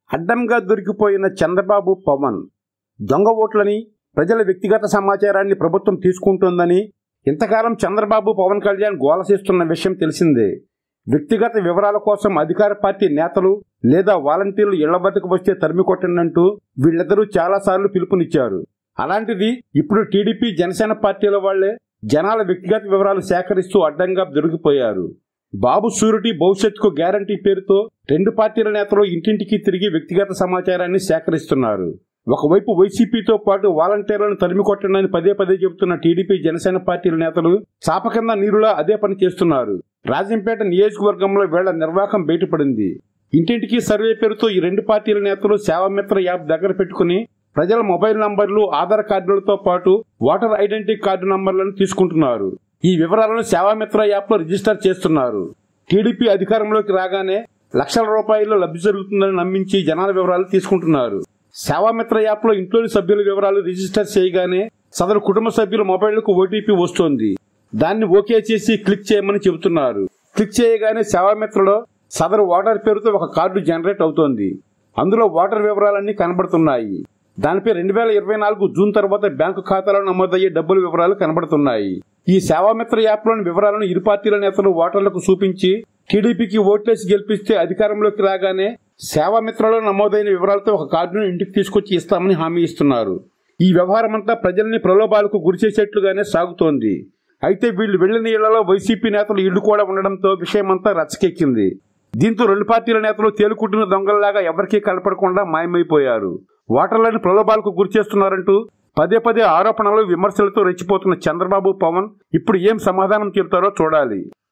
అడ్డంగా దొరికిపోయిన చంద్రబాబు పవన్ దొంగ ఓట్లని ప్రజల వ్యక్తిగత సమాచారాన్ని ప్రభుత్వం తీసుకుంటోందని ఇంతకాలం చంద్రబాబు పవన్ కళ్యాణ్ గోలసిస్తున్న విషయం తెలిసిందే వ్యక్తిగత వివరాల కోసం అధికార పార్టీ నేతలు లేదా వాలంటీర్లు ఇళ్ల వద్దకు వస్తే తరిమి కొట్టండంటూ వీళ్ళిద్దరూ చాలాసార్లు పిలుపునిచ్చారు అలాంటిది ఇప్పుడు టీడీపీ జనసేన పార్టీల వాళ్లే జనాల వ్యక్తిగత వివరాలు సేకరిస్తూ అడ్డంగా దొరికిపోయారు బాబు షూరిటీ భవిష్యత్తుకు గ్యారంటీ పేరుతో రెండు పార్టీల నేతలు ఇంటింటికి తిరిగి వ్యక్తిగత సమాచారాన్ని సేకరిస్తున్నారు ఒకవైపు వైసీపీతో పాటు వాలంటీర్లను తరిమి కొట్టండి పదే పదే చెబుతున్న టీడీపీ జనసేన పార్టీల నేతలు చాప కింద నీరులా అదే పని చేస్తున్నారు రాజంపేట నియోజకవర్గంలో వేళ్ల నిర్వాహకం బయటపడింది ఇంటింటికి సర్వే పేరుతో ఈ రెండు పార్టీల నేతలు సేవామిత్ర యాప్ దగ్గర పెట్టుకుని ప్రజల మొబైల్ నంబర్లు ఆధార్ కార్డులతో పాటు ఓటర్ ఐడెంటిటీ కార్డు నంబర్లను తీసుకుంటున్నారు ఈ వివరాలను సేవామిత్ర యాప్లో రిజిస్టర్ చేస్తున్నారు టీడీపీ అధికారంలోకి రాగానే లక్షల రూపాయల్లో లబ్ధి జరుగుతుందని నమ్మించి జనాల వివరాలు తీసుకుంటున్నారు సేవామిత్ర యాప్లో ఇంట్లోని సభ్యుల వివరాలు రిజిస్టర్ చేయగానే సదరు కుటుంబ సభ్యుల మొబైల్కు ఓటీపీ వస్తోంది దాన్ని ఓకే చేసి క్లిక్ చేయమని చెబుతున్నారు క్లిక్ చేయగానే సేవామిత్రలో సదరు ఓటర్ పేరుతో ఒక కార్డు జనరేట్ అవుతోంది అందులో ఓటర్ వివరాలన్నీ కనబడుతున్నాయి దానిపై రెండు వేల ఇరవై నాలుగు జూన్ తర్వాత బ్యాంకు ఖాతాలో నమోదయ్యే డబ్బుల వివరాలు కనబడుతున్నాయి ఈ సేవామిత్ర యాప్లోని వివరాలను ఇరు పార్టీల నేతలు ఓటర్లకు చూపించి టీడీపీకి ఓట్లేసి గెలిపిస్తే అధికారంలోకి రాగానే సేవామిత్రలో నమోదైన వివరాలతో ఒక కార్డును ఇంటికి తీసుకొచ్చి ఇస్తామని హామీ ఇస్తున్నారు ఈ వ్యవహారమంతా ప్రజల్ని ప్రలోభాలకు గురిచేసేట్లుగానే సాగుతోంది అయితే వీళ్లు వెళ్లిన ఇళ్లలో వైసీపీ నేతలు ఇళ్లు కూడా ఉండడంతో విషయమంతా రచ్చకెక్కింది దీంతో రెండు పార్టీల నేతలు తేలుకుంటున్న దొంగల్లాగా ఎవరికీ కనపడకుండా మాయమైపోయారు ఓటర్లను ప్రలోభాలకు గురిచేస్తున్నారంటూ పదే పదే ఆరోపణలు విమర్శలతో రెచ్చిపోతున్న చంద్రబాబు పవన్ ఇప్పుడు ఏం సమాధానం చెబుతారో చూడాలి